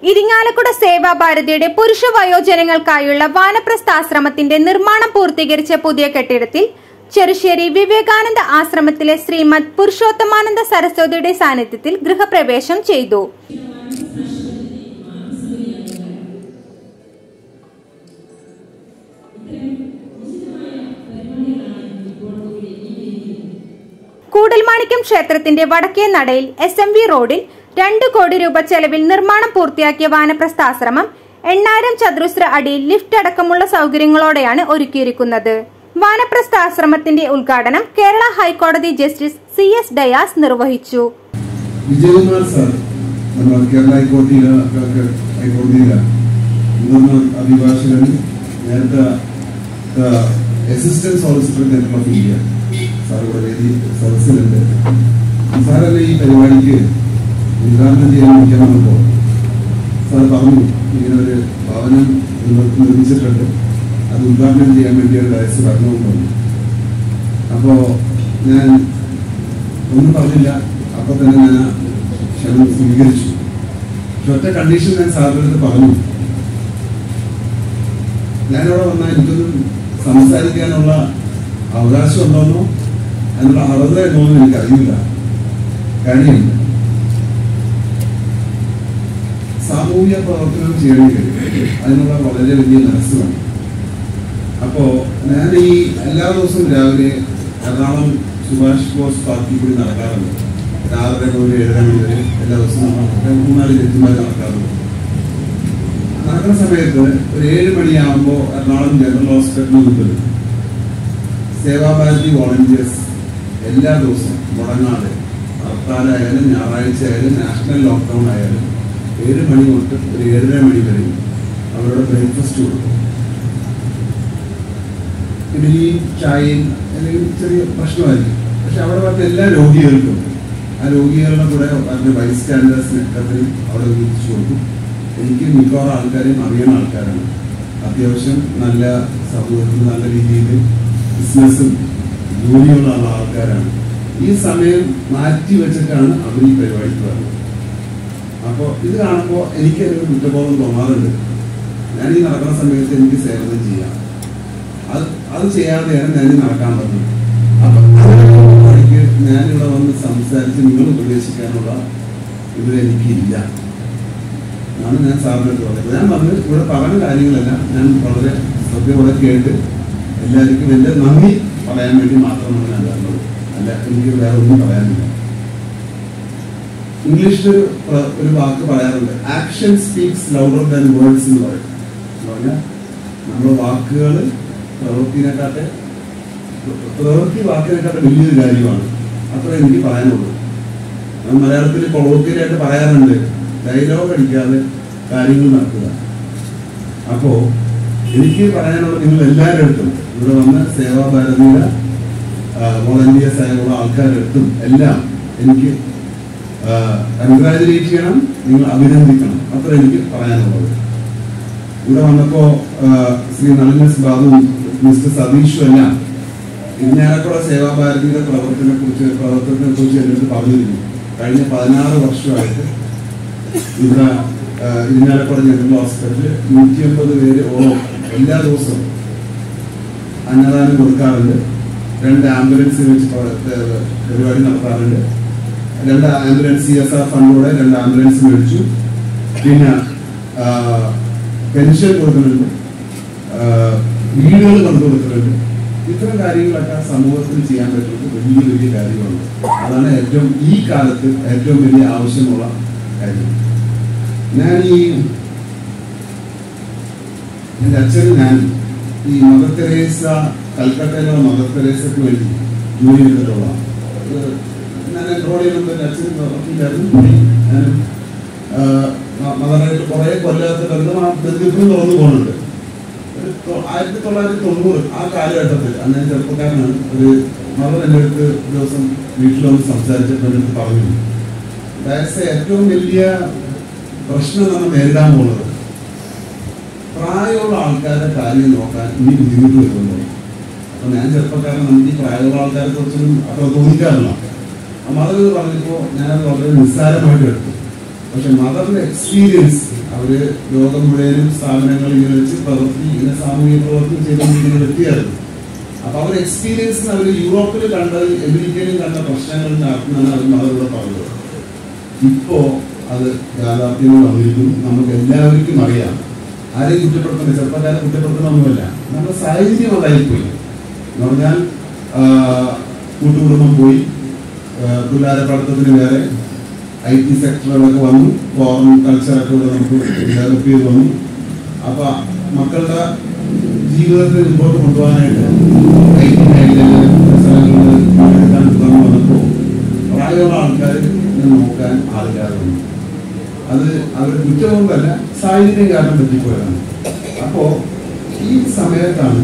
ഇരിങ്ങാലക്കുട സേവാഭാരതിയുടെ പുരുഷ വയോജനങ്ങൾക്കായുള്ള വാനപ്രസ്ഥാശ്രമത്തിന്റെ നിർമ്മാണം പൂർത്തീകരിച്ച പുതിയ കെട്ടിടത്തിൽ ചെറുശ്ശേരി വിവേകാനന്ദ ആശ്രമത്തിലെ ശ്രീമദ് പുരുഷോത്തമാനന്ദ സരസ്വതിയുടെ സാന്നിധ്യത്തിൽ ഗൃഹപ്രവേശം ചെയ്തു കൂടൽമാണിക്യം ക്ഷേത്രത്തിന്റെ വടക്കേ നടയിൽ എസ് എം വി റോഡിൽ രണ്ട് കോടി രൂപ ചെലവിൽ നിർമ്മാണം പൂർത്തിയാക്കിയ വാനപ്രസ്ഥാശ്രമം എണ്ണായിരം ചതുരശ്ര അടിയിൽ ലിഫ്റ്റ് അടക്കമുള്ള സൗകര്യങ്ങളോടെയാണ് ഒരുക്കിയിരിക്കുന്നത് വാനപ്രസ്ഥാശ്രമത്തിന്റെ ഉദ്ഘാടനം കേരള ഹൈക്കോടതി ജസ്റ്റിസ് സി എസ് ഡയാസ് നിർവഹിച്ചു വിജയകുമാർ സാർ നമ്മൾ കേരള ഹൈക്കോടതിയിലെ ഹൈക്കോടതിയിലെ മുതിർന്ന അഭിഭാഷകൻ നേരത്തെ assistant solicitor general of India sir ഇവിടെ വേദി സദസ്സിലുണ്ട് സാറല്ലേ ഈ പരിപാടിക്ക് ഉദ്ഘാടനം ചെയ്യാൻ വിളിക്കാൻ വന്നപ്പോൾ സാർ പറഞ്ഞു ഇങ്ങനെ ഒരു ഭവനം നിങ്ങൾക്ക് നിർമ്മിച്ചിട്ടുണ്ട് അത് ഉദ്ഘാടനം ചെയ്യാൻ വേണ്ടി ഒരു ഡയസ് വരണമെന്ന് പറഞ്ഞു അപ്പോ ഞാൻ ഒന്നും പറഞ്ഞില്ല അപ്പൊ തന്നെ ഞാൻ ആ ക്ഷണം സ്വീകരിച്ചു പക്ഷെ ഒറ്റ കണ്ടീഷൻ ഞാൻ സാറിന്റെ അടുത്ത് പറഞ്ഞു ഞാനിവിടെ വന്നാൽ എനിക്കൊന്നും സംസാരിക്കാനുള്ള അവകാശം ഉണ്ടോന്നോ അതിനുള്ള അർഹത എന്നൊന്നും എനിക്കറിയില്ല കഴിയില്ല സാമൂഹിക പ്രവർത്തനം ചെയ്യണമെങ്കിൽ അതിനുള്ള വളരെ വലിയ മനസ്സ് വേണം അപ്പോ ഞാൻ ഈ എല്ലാ ദിവസവും രാവിലെ എറണാകുളം സുഭാഷ് ബോസ് പാർക്കിൽ കൂടി നടക്കാറുണ്ട് രാവിലെ ഒരു ഏഴര മണി വരെ എല്ലാ ദിവസവും നമ്മൾ മൂന്നാല് ജഡ്ജിമാർ നടക്കാറുണ്ട് നടക്കുന്ന സമയത്ത് ഒരു ഏഴ് മണിയാകുമ്പോൾ എറണാകുളം ജനറൽ ഹോസ്പിറ്റലിന് മുമ്പിൽ സേവാഭാരതി വോളണ്ടിയേഴ്സ് എല്ലാ ദിവസവും മുടങ്ങാതെ ഹർത്താലായാലും ഞായറാഴ്ച ആയാലും നാഷണൽ ലോക്ക്ഡൌൺ ആയാലും ഏഴ് മണി തൊട്ട് ഒരു ഏഴര മണി വരെ അവരുടെ ബ്രേക്ക്ഫാസ്റ്റ് കൊടുക്കും ഇഡലിയും ചായയും അല്ലെങ്കിൽ ചെറിയ ഭക്ഷണമായിരിക്കും പക്ഷെ അവിടെ വന്ന എല്ലാ രോഗികൾക്കും ആ രോഗികളുടെ കൂടെ അതിന്റെ വൈസ് സ്റ്റാൻഡേഴ്സ് നെറ്ററിൽ അവിടെ വിളിച്ചു കൊടുക്കും എനിക്ക് മിക്കവാറും ആൾക്കാരെയും അറിയുന്ന ആൾക്കാരാണ് അത്യാവശ്യം നല്ല സമൂഹത്തിൽ നല്ല രീതിയിൽ ബിസിനസ്സും ജോലിയുള്ള ഉള്ള ആൾക്കാരാണ് ഈ സമയം മാറ്റി വെച്ചിട്ടാണ് അവർ ഈ പരിപാടിക്ക് വരുന്നത് അപ്പോൾ ഇത് കാണുമ്പോൾ എനിക്കൊരു കുറ്റബോധം തോന്നാറുണ്ട് ഞാൻ ഈ നടക്കുന്ന സമയത്ത് എനിക്ക് സേവനം ചെയ്യാം അത് അത് ചെയ്യാതെയാണ് ഞാൻ ഈ നടക്കാൻ പറ്റുന്നത് അപ്പൊ അങ്ങനെ വഴിക്ക് ഞാനിവിടെ വന്ന് സംസാരിച്ച് നിങ്ങൾ ഉപദേശിക്കാനുള്ള ഇത് എനിക്കില്ല ആണ് ഞാൻ സാറിന്റെ അടുത്ത് പറഞ്ഞത് ഞാൻ വന്ന് ഇവിടെ പറഞ്ഞ കാര്യങ്ങളെല്ലാം ഞാൻ വളരെ ശ്രദ്ധയോടെ കേട്ട് എല്ലാവർക്കും എന്റെ നന്ദി പറയാൻ വേണ്ടി മാത്രമാണ് ഞാൻ വന്നത് അല്ല എനിക്ക് വേറെ ഒന്നും പറയാനില്ല ഇംഗ്ലീഷിൽ ഒരു പ്ര- ഒരു വാക്ക് പറയാറുണ്ട് action speaks louder than words എന്ന് പറയും എന്ന് പറഞ്ഞാൽ നമ്മുടെ വാക്കുകൾ പ്രവൃത്തിനെക്കാട്ടെ പ്രവൃത്തി വാക്കിനെക്കാട്ടെ വലിയൊരു കാര്യമാണ് അത്ര എനിക്ക് പറയാനുള്ളൂ അത് മലയാളത്തിൽ കൊളോക്കിയലായിട്ട് പറയാറുണ്ട് ഡയലോഗ് അടിക്കാതെ കാര്യങ്ങൾ നടക്കുക അപ്പോ എനിക്ക് പറയാനുള്ളത് നിങ്ങൾ എല്ലാവരുടെ അടുത്തും ഇവിടെ വന്ന സേവാഭാരതിയുടെ വോളണ്ടിയേഴ്സ് ആയുള്ള ആൾക്കാരുടെ അടുത്തും എല്ലാം എനിക്ക് കൺഗ്രാജുലേറ്റ് ചെയ്യണം നിങ്ങൾ അഭിനന്ദിക്കണം അത്ര എനിക്ക് പറയാനുള്ളത് ഇവിടെ വന്നപ്പോ ആ, ശ്രീ നളിനസ് ബാബു മിസ്റ്റർ സതീഷും എല്ലാം ഇരിഞ്ഞാലക്കുട സേവാഭാരതിയുടെ പ്രവർത്തനെ കുറിച്ച് പ്രവർത്തനത്തെ കുറിച്ച് എൻ്റെ അടുത്ത് പറഞ്ഞിരുന്നു കഴിഞ്ഞ പതിനാറ് വർഷമായിട്ട് ഇവിടെ ആ, ഇരിഞ്ഞാലക്കുട ജനറൽ ഹോസ്പിറ്റലിൽ നൂറ്റി അമ്പത് പേര് ഓ എല്ലാ ദിവസവും അന്നദാനം കൊടുക്കാറുണ്ട് രണ്ട് ആംബുലൻസ് വെച്ച് പ്ര- ഏ, പരിപാടി നടത്താറുണ്ട് രണ്ട് ആംബുലൻസ് സി എസ് ആർ ഫണ്ടിലൂടെ രണ്ട് ആംബുലൻസ് മേടിച്ചു പിന്നെ ആ, പെൻഷൻ കൊടുക്കുന്നുണ്ട് ആ, വീടുകൾ കൊണ്ടു കൊടുക്കുന്നുണ്ട് ഇത്തരം കാര്യങ്ങളൊക്കെ സമൂഹത്തിൽ ചെയ്യാൻ പറ്റുന്നത് വലിയ വലിയ കാര്യമാണ് അതാണ് ഏറ്റവും ഈ കാലത്ത് ഏറ്റവും വലിയ ആവശ്യമുള്ള കാര്യം ഞാൻ ഈ എൻ്റെ അച്ഛനും ഞാൻ ഈ മദർ തെരേസ കൽക്കട്ടയിലുള്ള മദർ തെരേസയ്ക്ക് വേണ്ടി ജോലി ചെയ്തിട്ടുള്ള അത് ഞാൻ എൻറോൾ ചെയ്യുന്നത് എൻ്റെ അച്ഛൻ വക്കീലായിരുന്നു ഞാൻ മദറായിട്ട് കുറെ കൊല്ലത്തെ ബന്ധം ആ ബന്ധുക്കളും തുറന്നു പോകുന്നുണ്ട് ഒരു തൊ- ആയിരത്തി തൊള്ളായിരത്തി തൊണ്ണൂറ് ആ കാലഘട്ടത്തിൽ അന്ന് ഞാൻ ചെറുപ്പക്കാരനാണ് ഒരു മദർ എൻ്റെ അടുത്ത് ഒരു ദിവസം വീട്ടിൽ വന്ന് സംസാരിച്ചപ്പോൾ എൻ്റെ അടുത്ത് പറഞ്ഞു ദാറ്റ്സ് ഏറ്റവും വലിയ പ്രശ്നം നമ്മൾ നേരിടാൻ പോകുന്നത് പ്രായമുള്ള ആൾക്കാരുടെ കാര്യം നോക്കാൻ ഇനി ബുദ്ധിമുട്ട് വരുന്നുണ്ടോ അപ്പൊ ഞാൻ ചെറുപ്പക്കാരൻ നമുക്ക് ഈ പ്രായമുള്ള ആൾക്കാരെ കുറിച്ചൊന്നും അത്ര തോന്നിക്കാറില്ല അപ്പൊ അത് പറഞ്ഞപ്പോ ഞാനത് വളരെ നിസ്സാരമായിട്ട് എടുത്തു പക്ഷെ മദറിന്റെ എക്സ്പീരിയൻസ് അവര് ലോകം മുഴുവനും സ്ഥാപനങ്ങൾ ഇങ്ങനെ വെച്ച് പ്രവൃത്തി ഇങ്ങനെ സാമൂഹിക പ്രവർത്തനം ചെയ്തുകൊണ്ടിരിക്കുന്ന വ്യക്തിയായിരുന്നു അപ്പൊ അവർ എക്സ്പീരിയൻസ് അവർ യൂറോപ്പിൽ കണ്ടത് അമേരിക്കയിലും കണ്ട പ്രശ്നങ്ങൾ നടത്തുന്നതാണ് അവർ മദറിലൂടെ പറഞ്ഞത് ഇപ്പോ അത് യാഥാർത്ഥ്യങ്ങൾ വന്നിരിക്കുന്നു നമുക്ക് എല്ലാവർക്കും അറിയാം ആരെയും കുറ്റപ്പെടുത്തുന്ന ചെറുപ്പക്കാരെ കുറ്റപ്പെടുത്തണമൊന്നുമല്ല നമ്മുടെ സാഹചര്യം അതായിപ്പോയി എന്ന് പറഞ്ഞാൽ ആ, കൂട്ടുകുടുംബം പോയി ആ, പിള്ളേരെ പഠിത്തത്തിന് വേറെ ഐ ടി സെക്ടറുകളൊക്കെ വന്നു ഫോറിൻ കൾച്ചറൊക്കെ ഇവിടെ നമുക്ക് ഡെവലപ്പ് ചെയ്ത് വന്നു അപ്പൊ മക്കളുടെ ജീവിതത്തെ മുമ്പോട്ട് കൊണ്ടുപോകാനായിട്ട് ഐ ടി മേഖലയിൽ സ്ഥലങ്ങളിൽ പണിയെടുക്കാൻ തുടങ്ങി വന്നപ്പോൾ പ്രായമുള്ള ആൾക്കാർ ഇതിനെ നോക്കാൻ ആളില്ലാതെ വന്നു അത് അവർ കുറ്റമൊന്നുമല്ല സാഹചര്യം കാരണം പറ്റിപ്പോയതാണ് അപ്പോ ഈ സമയത്താണ്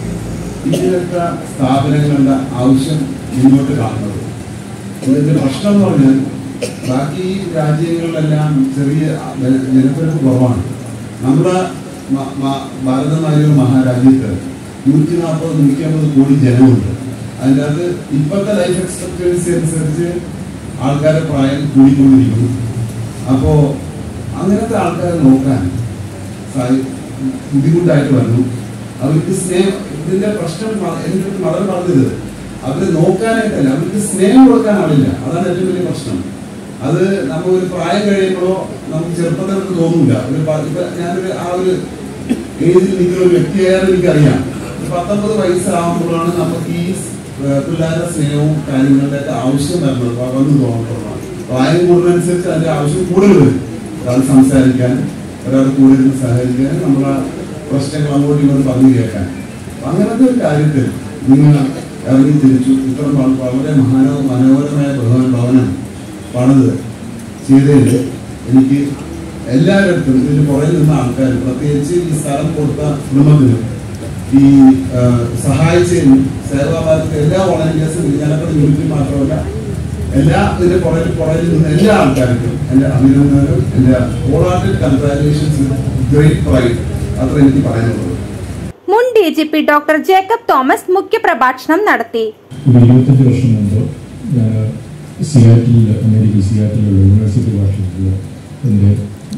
ഇങ്ങനത്തെ സ്ഥാപനങ്ങളുടെ ആവശ്യം മുന്നോട്ട് കാണുന്നത് ഇതിന്റെ പ്രശ്നം എന്ന് പറഞ്ഞാൽ ബാക്കി രാജ്യങ്ങളിലെല്ലാം ചെറിയ ജന- ജനപ്പെരുപ്പ് കുറവാണ് നമ്മുടെ മ- മ- ഭാരതമായൊരു മഹാരാജ്യത്ത് നൂറ്റി നാൽപ്പത് നൂറ്റി അമ്പത് കോടി ജനമുണ്ട് അതിൻ്റെ അകത്ത് ഇപ്പോഴത്തെ ലൈഫ് എക്സ്പെക്ടൻസി അനുസരിച്ച് ആൾക്കാരുടെ പ്രായം കൂടിക്കൊണ്ടിരിക്കുന്നു അപ്പോ അങ്ങനത്തെ ആൾക്കാരെ നോക്കാൻ സായി- ബുദ്ധിമുട്ടായിട്ട് വരുന്നു അവർക്ക് സ്നേഹം ഇതിന്റെ പ്രശ്നം മ- എനിക്ക് മദർ പറഞ്ഞത് അവര് നോക്കാനായിട്ടല്ല അവർക്ക് സ്നേഹം കൊടുക്കാൻ ആളില്ല അതാണ് ഏറ്റവും വലിയ പ്രശ്നം അത് നമ്മൾ ഒരു പ്രായം കഴിയുമ്പോഴോ നമുക്ക് ചെറുപ്പത്തിൽ നമുക്ക് തോന്നില്ല ഒരു പ- ഇപ്പൊ ഞാനൊരു ആ ഒരു ഏജിൽ നിൽക്കുന്ന ഒരു വ്യക്തിയായാലും എനിക്കറിയാം ഒരു പത്തൊമ്പത് വയസ്സാകുമ്പോഴാണ് നമുക്ക് ഈ ഏഹ്, പിള്ളേരുടെ സ്നേഹവും കാര്യങ്ങളുടെ ഒക്കെ ആവശ്യം വരുന്നത് വ- വന്നു തോന്നുന്നതാണ് പ്രായം കൂടുന്നതനുസരിച്ച് അതിന്റെ ആവശ്യം കൂടുതൽ വരും ഒരാൾ സംസാരിക്കാൻ ഒരാൾ കൂടെ ഇരുന്ന് സഹകരിക്കാൻ നമ്മളെ പ്രശ്നങ്ങൾ അങ്ങോട്ടും ഇങ്ങോട്ടും പറഞ്ഞു കേൾക്കാൻ അപ്പൊ അങ്ങനത്തെ ഒരു കാര്യത്തിൽ നിങ്ങൾ ഇറങ്ങി തിരിച്ചു ഇത്ര വ- വളരെ മഹാനോ മനോഹരമായ ഭവനം ഭവനം പണിത് ചെയ്തതിൽ എനിക്ക് എല്ലാവരുടെ ഇതിന് പുറകിൽ നിന്ന ആൾക്കാർ പ്രത്യേകിച്ച് ഈ സ്ഥലം കൊടുത്ത കുടുംബത്തിനും ഈ ആ, സഹായിച്ചതിനും സേവാഭാരത്തെ എല്ലാ വോളണ്ടിയേഴ്സും ഞാനൊക്കെ യൂണിറ്റിൽ മാത്രമല്ല എല്ലാ ഇതിന്റെ പുറകിൽ പുറകിൽ നിന്ന് എല്ലാ ആൾക്കാർക്കും എന്റെ അഭിനന്ദനങ്ങൾ എന്റെ ഓളാട്ടഡ് കൺഗ്രാറ്റുലേഷൻസ് ഗ്രേറ്റ് പ്രൈഡ് അത്ര എനിക്ക് പറയാനുള്ളത് മുൻ D G P doctor Jacob Thomas മുഖ്യപ്രഭാഷണം നടത്തി ഒരു ഇരുപത്തഞ്ച് വർഷം മുമ്പ് ഞാൻ സിയാറ്റിൽ അമേരിക്കയിൽ സിയാറ്റിലുള്ള യൂണിവേഴ്സിറ്റി ഭാഷയിൽ എൻ്റെ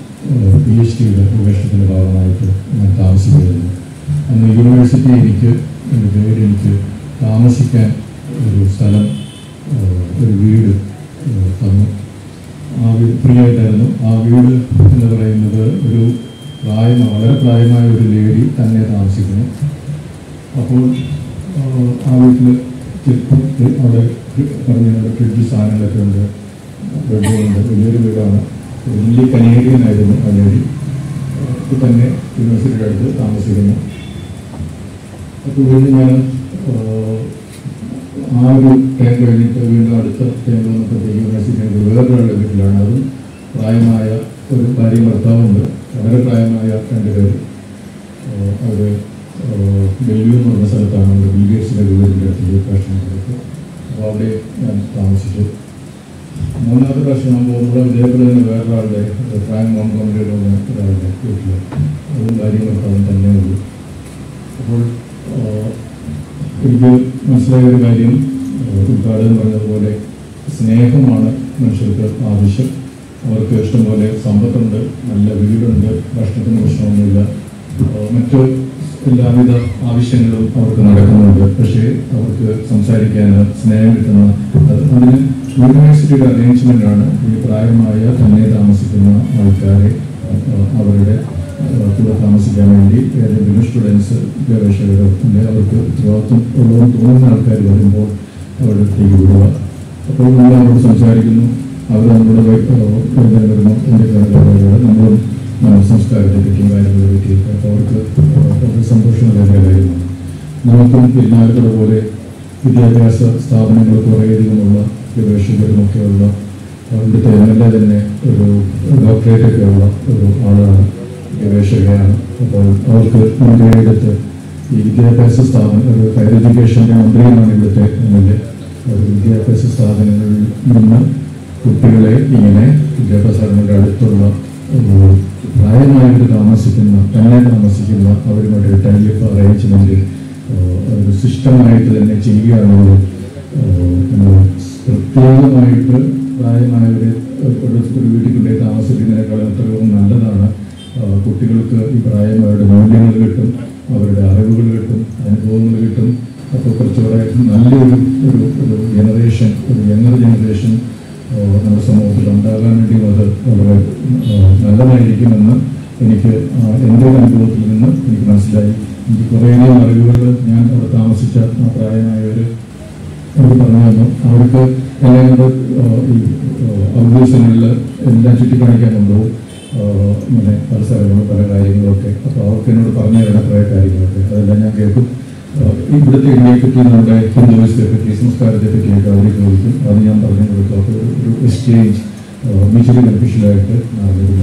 പി എച്ച് ഡിയുടെ ഗവേഷണത്തിൻ്റെ ഭാഗമായിട്ട് ഞാൻ താമസിക്കുകയായിരുന്നു അന്ന് യൂണിവേഴ്സിറ്റി എനിക്ക് എൻ്റെ ഗൈഡ് എനിക്ക് താമസിക്കാൻ ഒരു സ്ഥലം ഏഹ്, ഒരു വീട് ഏഹ്, തന്നു ആ വീട് ഫ്രീ ആയിട്ടായിരുന്നു ആ വീട് എന്ന് പറയുന്നത് ഒരു പ്രായം വളരെ പ്രായമായ ഒരു ലേഡി തന്നെ താമസിക്കുന്നു അപ്പോൾ ആ, ആ വീട്ടിൽ അവിടെ പറഞ്ഞ ഫ്രിഡ്ജ് സാധനങ്ങളൊക്കെ ഉണ്ട് ബെഡ്റൂമുണ്ട് വലിയൊരു വീടാണ് വലിയ കനേഡിയൻ ആയിരുന്നു ആ ലേഡി ഇപ്പോൾ തന്നെ യൂണിവേഴ്സിറ്റിയുടെ അടുത്ത് താമസിക്കുന്നു അപ്പോൾ വീണ്ടും ഞാൻ ആ, ആ ഒരു ടൈം കഴിഞ്ഞിട്ട് വീണ്ടും അടുത്ത ടൈം വന്നപ്പോഴത്തേക്ക് യൂണിവേഴ്സിറ്റിയുടെ വേറൊരാളുടെ വീട്ടിലാണ് അതും പ്രായമായ ഒരു ഭാര്യയും ഭർത്താവുണ്ട് വളരെ പ്രായമായ രണ്ട് പേര് അവർ ഡൽഹി എന്ന് പറഞ്ഞ സ്ഥലത്താണ് നമ്മുടെ ബി ബി എസിൻ്റെ വീടിൻ്റെ അടുത്ത് പ്രശ്നങ്ങൾക്ക് അപ്പോൾ അവിടെ ഞാൻ താമസിച്ചു മൂന്നാമത്തെ പ്രാവശ്യം ഞാൻ പോകുമ്പോൾ ഇതേപോലെ തന്നെ വേറൊരാളുടെ പ്രായം മോൺകോമഡിയുടെ ഒരാളുടെ വീട്ടിൽ അതും ഭാര്യയും ഭർത്താവും തന്നെ ഉള്ളൂ അപ്പോൾ ആ, എനിക്ക് മനസ്സിലായ ഒരു കാര്യം ഉദ്ഘാടനം പറഞ്ഞതുപോലെ സ്നേഹമാണ് മനുഷ്യർക്ക് ആവശ്യം അവർക്ക് ഇഷ്ടംപോലെ സമ്പത്തുണ്ട് നല്ല വീടുണ്ട് ഭക്ഷണത്തിന് പ്രശ്നമൊന്നുമില്ല ആ, മറ്റ് എല്ലാവിധ ആവശ്യങ്ങളും അവർക്ക് നടക്കുന്നുണ്ട് പക്ഷേ അവർക്ക് സംസാരിക്കാൻ സ്നേഹം കിട്ടുന്ന അത് അതിന് യൂണിവേഴ്സിറ്റിയുടെ അറേഞ്ച്മെന്റ് ആണ് ഈ പ്രായമായ തന്നെ താമസിക്കുന്ന ആൾക്കാരെ ആ, അവരുടെ ആ, കൂടെ താമസിക്കാൻ വേണ്ടി ഏതെങ്കിലും സ്റ്റുഡൻസ് ഗവേഷകരോ അല്ലെങ്കിൽ അവർക്ക് ഉത്തരവാദിത്വം ഉള്ളതെന്ന് തോന്നുന്ന ആൾക്കാർ വരുമ്പോൾ അവരുടെ അടുത്തേക്ക് വിടുക അപ്പോൾ നമ്മൾ അവരോട് സംസാരിക്കുന്നു അവർ നമ്മുടെ വേദന വരുന്നു എന്തൊക്കെയാണ് നമ്മളും നമ്മുടെ സംസ്കാരത്തെ പറ്റിയും കാര്യങ്ങളെ പറ്റിയൊക്കെ അപ്പോൾ അവർക്ക് വളരെ സന്തോഷമുള്ള കാര്യമാണ് നമുക്കും പെരുന്നാളുകളെ പോലെ വിദ്യാഭ്യാസ സ്ഥാപനങ്ങൾ കുറേയധികമുള്ള ഗവേഷകരുമൊക്കെയുള്ള ഇവിടുത്തെ എം എൽ എ തന്നെ ഒരു ഡോക്ടറേറ്റ് ഒക്കെ ഉള്ള ഒരു ആളാണ് ഗവേഷകയാണ് അപ്പോൾ അവർക്ക് മുൻകൈയെടുത്ത് ഈ വിദ്യാഭ്യാസ സ്ഥാപനം ഒരു ഹയർ എഡ്യൂക്കേഷൻ്റെ മന്ത്രിയുമാണ് ഇവിടുത്തെ എം എൽ എ ഒരു വിദ്യാഭ്യാസ സ്ഥാപനങ്ങളിൽ നിന്ന് കുട്ടികളെ ഇങ്ങനെ വിദ്യാഭ്യാസ സ്ഥാപനങ്ങളുടെ അടുത്തുള്ള ഒരു പ്രായമായിട്ട് താമസിക്കുന്ന തന്നെ താമസിക്കുന്ന അവരുമായിട്ട് ടൈപ്പ് അറേഞ്ച്മെന്റ് ഒരു സിസ്റ്റമായിട്ട് തന്നെ ചെയ്യുകയാണെങ്കിൽ നമ്മൾ പ്രത്യേകമായിട്ട് പ്രായമായവരെ ഒരു ഒരു വീട്ടിൽ കൊണ്ടുപോയി താമസിക്കുന്നതിനേക്കാളും എത്രയോ നല്ലതാണ് ആ, കുട്ടികൾക്ക് ഈ പ്രായം അവരുടെ മൂല്യങ്ങൾ കിട്ടും അവരുടെ അറിവുകൾ കിട്ടും അനുഭവങ്ങൾ കിട്ടും അപ്പോൾ കുറച്ചുകൂടെ നല്ലൊരു ഒരു ഒരു ജനറേഷൻ ഒരു യങ്ങർ ജനറേഷൻ ആ, നമ്മുടെ സമൂഹത്തിൽ ഉണ്ടാകാൻ വേണ്ടിയും അത് വളരെ ആ, നല്ലതായിരിക്കുമെന്ന് എനിക്ക് ആ, എൻ്റെ ഒരു അനുഭവത്തിൽ നിന്ന് എനിക്ക് മനസ്സിലായി എനിക്ക് കുറേയധികം അറിവുകൾ ഞാൻ അവിടെ താമസിച്ച ആ പ്രായമായവർ അവർ പറഞ്ഞു തന്നു അവർക്ക് എല്ലാം കൊണ്ട് ആ, ഈ ഔദ്ദേശങ്ങളിൽ എല്ലാം ചുറ്റിക്കാണിക്കാൻ കൊണ്ടുപോകും ആ, ഇങ്ങനെ പല സ്ഥലങ്ങളും പല കാര്യങ്ങളൊക്കെ അപ്പോൾ അവർക്ക് എന്നോട് പറഞ്ഞു തരുന്ന കുറേ കാര്യങ്ങളൊക്കെ അതെല്ലാം ഞാൻ കേൾക്കും ആ, ഇവിടുത്തെ ഇന്ത്യയെ പറ്റി നമ്മുടെ ഹിന്ദുവിസത്തെ പറ്റി സംസ്കാരത്തെ പറ്റിയൊക്കെ അവർ ചോദിക്കും അത് ഞാൻ പറഞ്ഞു കൊടുക്കും അപ്പോൾ ഒരു- ഒരു എക്സ്ചേഞ്ച് മ്യൂച്വലി ബെനിഫിഷ്യലായിട്ട് നടന്നിരുന്നു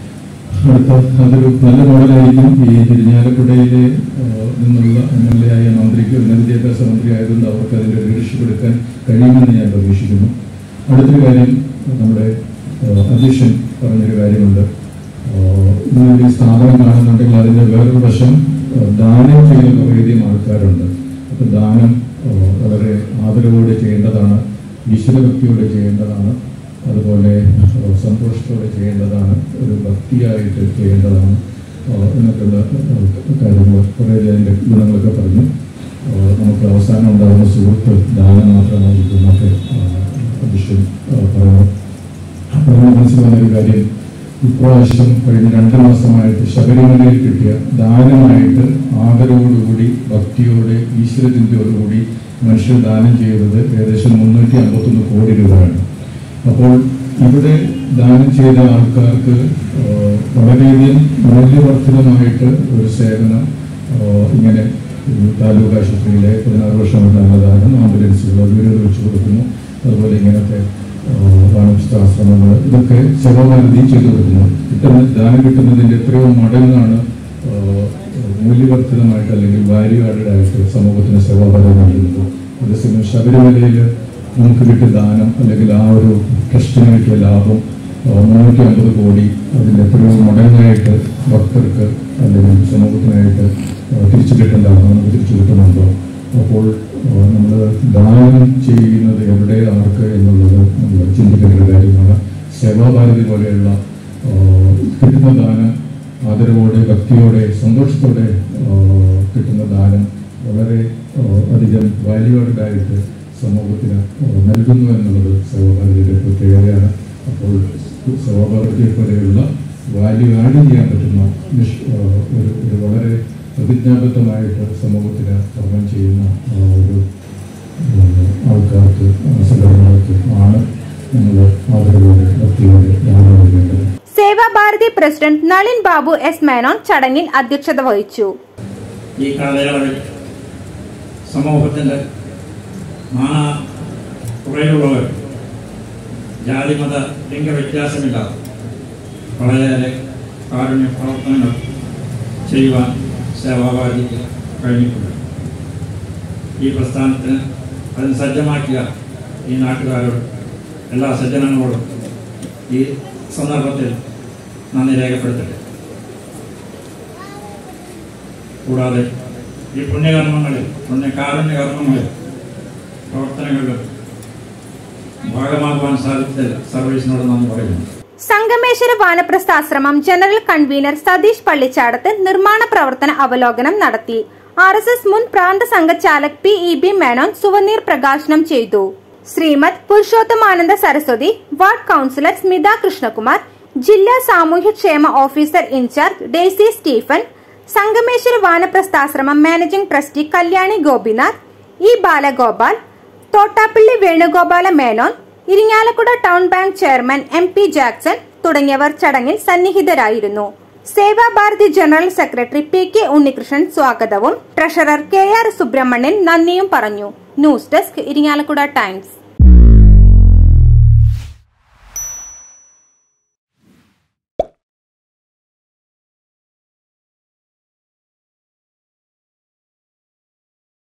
അടുത്ത അതൊരു നല്ല മോഡലായിരിക്കും ഈ തിരിഞ്ഞാലക്കുടയിലെ ആ, നിന്നുള്ള എം എൽ എ ആയ മന്ത്രിക്ക് ഉന്നത വിദ്യാഭ്യാസ മന്ത്രി ആയതുകൊണ്ട് അവർക്ക് അതിന്റെ ലീഡർഷിപ്പ് എടുക്കാൻ കഴിയുമെന്ന് ഞാൻ പ്രതീക്ഷിക്കുന്നു അടുത്തൊരു കാര്യം നമ്മുടെ ആ, അധ്യക്ഷൻ പറഞ്ഞൊരു കാര്യമുണ്ട് ആ, ഇങ്ങനെ ഈ സ്ഥാപനം കാണുന്നുണ്ടെങ്കിൽ അതിന്റെ വേറൊരു വശം ആ, ദാനം ചെയ്യുന്ന കുറേയധികം ആൾക്കാരുണ്ട് അപ്പൊ ദാനം ആ, വളരെ ആദരവോടെ ചെയ്യേണ്ടതാണ് ഈശ്വരഭക്തിയോടെ ചെയ്യേണ്ടതാണ് അതുപോലെ ആ, സന്തോഷത്തോടെ ചെയ്യേണ്ടതാണ് ഒരു ഭക്തിയായിട്ട് ചെയ്യേണ്ടതാണ് ആ, എന്നൊക്കെയുള്ള ആ, കാര്യങ്ങൾ കുറേ അതിൻ്റെ ഗുണങ്ങളൊക്കെ പറഞ്ഞു ആ, നമുക്ക് അവസാനം ഉണ്ടാകുന്ന സുഹൃത്ത് ദാനം മാത്രമായിരിക്കും എന്നൊക്കെ ആ, അധ്യക്ഷൻ ആ, പറഞ്ഞു അപ്പോൾ നമ്മൾ മനസ്സിൽ വന്നൊരു കാര്യം ഇപ്രാവശ്യം കഴിഞ്ഞ രണ്ട് മാസമായിട്ട് ശബരിമലയിൽ കിട്ടിയ ദാനമായിട്ട് ആദരവോടുകൂടി ഭക്തിയോടെ ഈശ്വരചിന്തയോടുകൂടി മനുഷ്യർ ദാനം ചെയ്തത് ഏകദേശം മുന്നൂറ്റി അമ്പത്തൊന്ന് കോടി രൂപയാണ് അപ്പോൾ ഇവിടെ ദാനം ചെയ്ത ആൾക്കാർക്ക് ആ, വളരെയധികം മൂല്യവർദ്ധിതമായിട്ട് ഒരു സേവനം ആ, ഇങ്ങനെ ഈ താലൂക്ക് ആശുപത്രിയിലെ പതിനാറ് വർഷമുള്ള അന്നദാനം ആംബുലൻസുകൾ വീടുകൾ വെച്ച് കൊടുക്കുന്നു അതുപോലെ ഇങ്ങനത്തെ വാണിജ്യാശ്രമങ്ങൾ ഇതൊക്കെ ചെലവരുതി ചെയ്തു കൊടുക്കുന്നു കിട്ടുന്ന ദാനം കിട്ടുന്നതിന്റെ എത്രയോ മടങ്ങാണ് ആ, മൂല്യവർദ്ധിതമായിട്ട് അല്ലെങ്കിൽ വാല്യൂ ആഡഡ് ആയിട്ട് സമൂഹത്തിന് സേവാഫലം നൽകുന്നത് അതേസമയം ശബരിമലയിൽ നമുക്ക് കിട്ടിയ ദാനം അല്ലെങ്കിൽ ആ ഒരു ട്രസ്റ്റിന് കിട്ടിയ ലാഭം ആ, മുന്നൂറ്റി അമ്പത് കോടി അതിൻ്റെ എത്രയോ മടങ്ങായിട്ട് ഭക്തർക്ക് അല്ലെങ്കിൽ സമൂഹത്തിനായിട്ട് ആ, തിരിച്ചു കിട്ടേണ്ടതാണ് നമുക്ക് തിരിച്ചു കിട്ടുന്നുണ്ടോ അപ്പോൾ നമ്മൾ ദാനം ചെയ്യുന്നത് എവിടെ ആർക്ക് എന്നുള്ളത് നമ്മൾ ചിന്തിക്കേണ്ട ഒരു കാര്യമാണ് സേവാഭാരതി പോലെയുള്ള ആ, കിട്ടുന്ന ദാനം ആദരവോടെ ഭക്തിയോടെ സന്തോഷത്തോടെ ആ, കിട്ടുന്ന ദാനം വളരെ ആ, അധികം വാല്യൂഡ് ആയിട്ട് സമൂഹത്തിന് ആ, നൽകുന്നു എന്നുള്ളത് സേവാഭാരതിയുടെ പ്രത്യേകതയാണ് അപ്പോൾ സേവാഭാരതിയെ പോലെയുള്ള വാല്യൂ ആഡ് ചെയ്യാൻ പറ്റുന്ന നിഷ്- ആ, ഒരു ഒരു വളരെ പ്രതിജ്ഞാബദ്ധമായിട്ട് സമൂഹത്തിന് കർമ്മം ചെയ്യുന്ന ആ, ഒരു ആ, ആൾക്കാർക്ക് ആ, സംഘടനകൾക്ക് ആണ് നമ്മൾ ആദരവോടെ ഭക്തിയോടെ ദാനം നൽകേണ്ടത് സേവാഭാരതി പ്രസിഡന്റ് നളിൻ ബാബു എസ് മേനോൻ ചടങ്ങിൽ അധ്യക്ഷത വഹിച്ചു ഈ കാലയളവിൽ സമൂഹത്തിൻ്റെ നാനാ കുറയിലുള്ളവർ ജാതിമത ലിംഗ വ്യത്യാസമില്ലാതെ വളരെയേറെ കാരുണ്യ പ്രവർത്തനങ്ങൾ ചെയ്യുവാൻ സേവാഭാരതിക്ക് കഴിഞ്ഞിട്ടുണ്ട് ഈ പ്രസ്ഥാനത്തിന് അതിന് സജ്ജമാക്കിയ ഈ നാട്ടുകാരോട് എല്ലാ സജ്ജനങ്ങളോടും ഈ സന്ദർഭത്തിൽ നന്ദി രേഖപ്പെടുത്തട്ടെ കൂടാതെ ഈ പുണ്യകർമ്മങ്ങളിൽ പുണ്യകാരുണ്യ കർമ്മങ്ങളിൽ പ്രവർത്തനങ്ങളിലും ഭാഗമാക്കുവാൻ സാധിച്ചതിൽ സർവീസിനോട് നന്ദി പറയുന്നു സംഗമേശ്വര വാനപ്രസ്ഥാശ്രമം ജനറൽ കൺവീനർ സതീഷ് പള്ളിച്ചാടത്ത് നിർമ്മാണ പ്രവർത്തന അവലോകനം നടത്തി ആർ എസ് എസ് മുൻ പ്രാന്ത സംഘചാലക് P E B Menon souvenir പ്രകാശനം ചെയ്തു ശ്രീമദ് പുരുഷോത്തമാനന്ദ സരസ്വതി വാർഡ് കൌൺസിലർ സ്മിത കൃഷ്ണകുമാർ ജില്ലാ സാമൂഹ്യക്ഷേമ officer in charge Daisy Stephen Sangameshwara Vanaprasthashramam managing trustee Kalyani Gopinath E Balagopal Thottappally Venugopala Menon Irinjalakuda town bank chairman M P Jackson തുടങ്ങിയവർ ചടങ്ങിൽ സന്നിഹിതരായിരുന്നു Sevabharathi general secretary P K Unnikrishnan സ്വാഗതവും ട്രഷറർ കെ ആർ സുബ്രഹ്മണ്യൻ നന്ദിയും പറഞ്ഞു ന്യൂസ് ഡെസ്ക് ഇരിങ്ങാലക്കുട ടൈംസ്